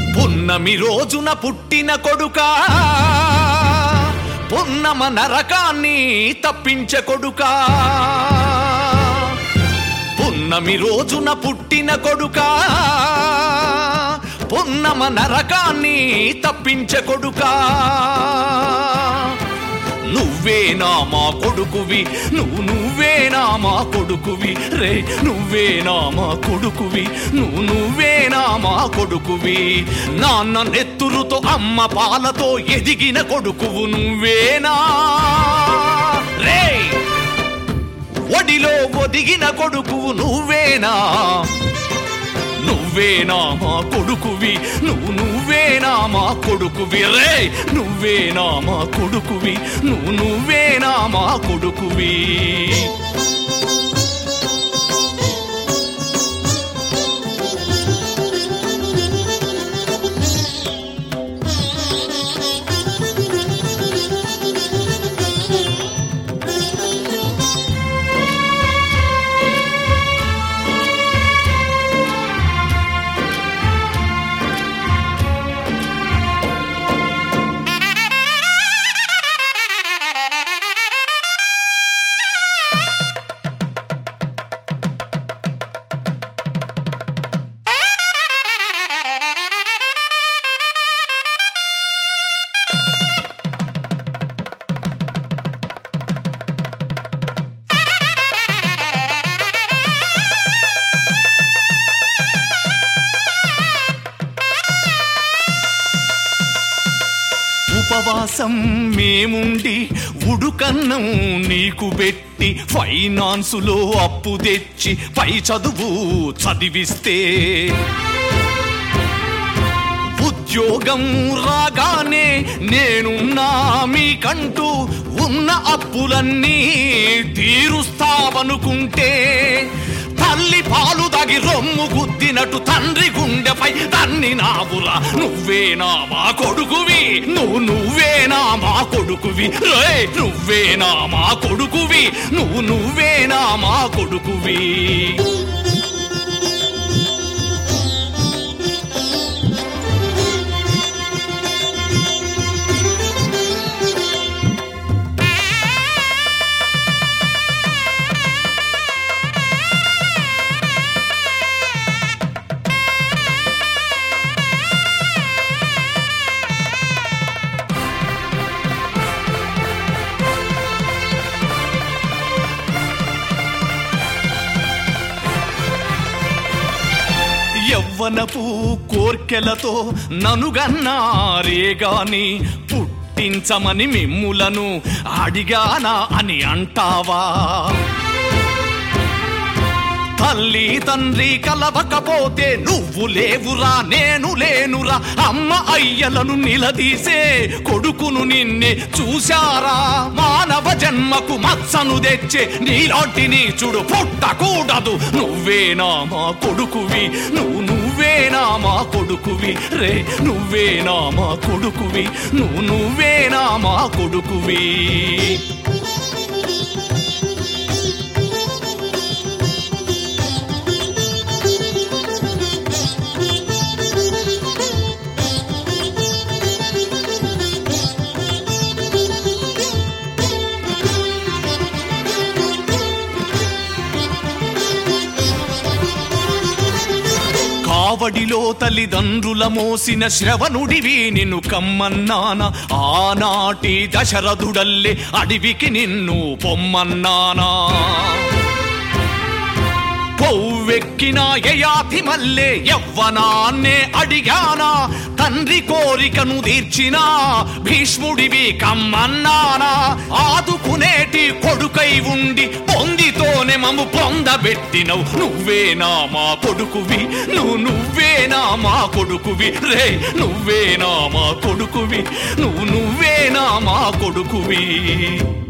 పున్నమి రోజున పుట్టిన కొడుకా పున్నమ నరకాన్ని తప్పించే కొడుకా పున్నమి రోజున పుట్టిన కొడుకా పున్నమ నరకాన్ని తప్పించే కొడుకా నువ్వేనా మా కొడుకువి నువ్వు నువ్వేనా మా కొడుకువి రే నువ్వేనా మా కొడుకువి నువ్వు నువ్వేనా మా కొడుకువి నాన్న నెత్తురుతో అమ్మ పాలతో ఎదిగిన కొడుకువు నువ్వేనా రే ఒడిలో ఒదిగిన కొడుకువు నువ్వేనా నువ్వేనా మా కొడుకువి నువ్వు నువ్వేనా మా కొడుకువి రే నువ్వేనా మా కొడుకువి నువ్వు నువ్వేనా మా కొడుకువి ఉపవాసం మేముండి ఉడుకన్నం నీకు పెట్టి ఫైనాన్సులో అప్పు తెచ్చి పై చదువు చదివిస్తే ఉద్యోగం రాగానే నేనున్నా మీకంటూ ఉన్న అప్పులన్నీ తీరుస్తావనుకుంటే తల్లి పాలు తగి రొమ్ము గుద్దినట్టు తండ్రి గుండెపై తన్ని నావురా నువ్వేనా మా కొడుకువి నువ్వు నువ్వేనా మా కొడుకువి రే నువ్వేనా మా కొడుకువి నువ్వు నువ్వేనా మా కొడుకువి యవ్వనపు కోర్కెలతో ననుగన్నారే గాని పుట్టించమని మిమ్ములను అడిగానా అని అంటావా తల్లి తండ్రి కలవకపోతే నువ్వు లేవురా నేను లేనురా అమ్మ అయ్యలను నిలదీసే కొడుకును నిన్నే చూశారా మానవ జన్మకు మత్సను తెచ్చే నీలాంటి నీచుడు పుట్టకూడదు నువ్వేనా మా కొడుకువి నువ్వు నువ్వేనా మా కొడుకువి రే నువ్వేనా మా కొడుకువి నువ్వు నువ్వేనా మా కొడుకువి కావడిలో తల్లిదండ్రుల మోసిన శ్రవణుడివి నిన్ను కమ్మన్నానా ఆనాటి దశరథుడల్లే అడవికి నిన్ను పొమ్మన్నానా కొవ్వెక్కిన యయాతి మల్లే యవ్వనాన్నే అడిగానా తండ్రి కోరికను తీర్చినా భీష్ముడివి కమ్మన్నానా ఆదుకునేటి కొడుకై ఉండి పొందితోనే మమ్ము పొందబెట్టినవు నువ్వేనా మా కొడుకువి నువ్వు నువ్వేనా మా కొడుకువి రే నువ్వేనా మా కొడుకువి నువ్వు నువ్వేనా మా కొడుకువి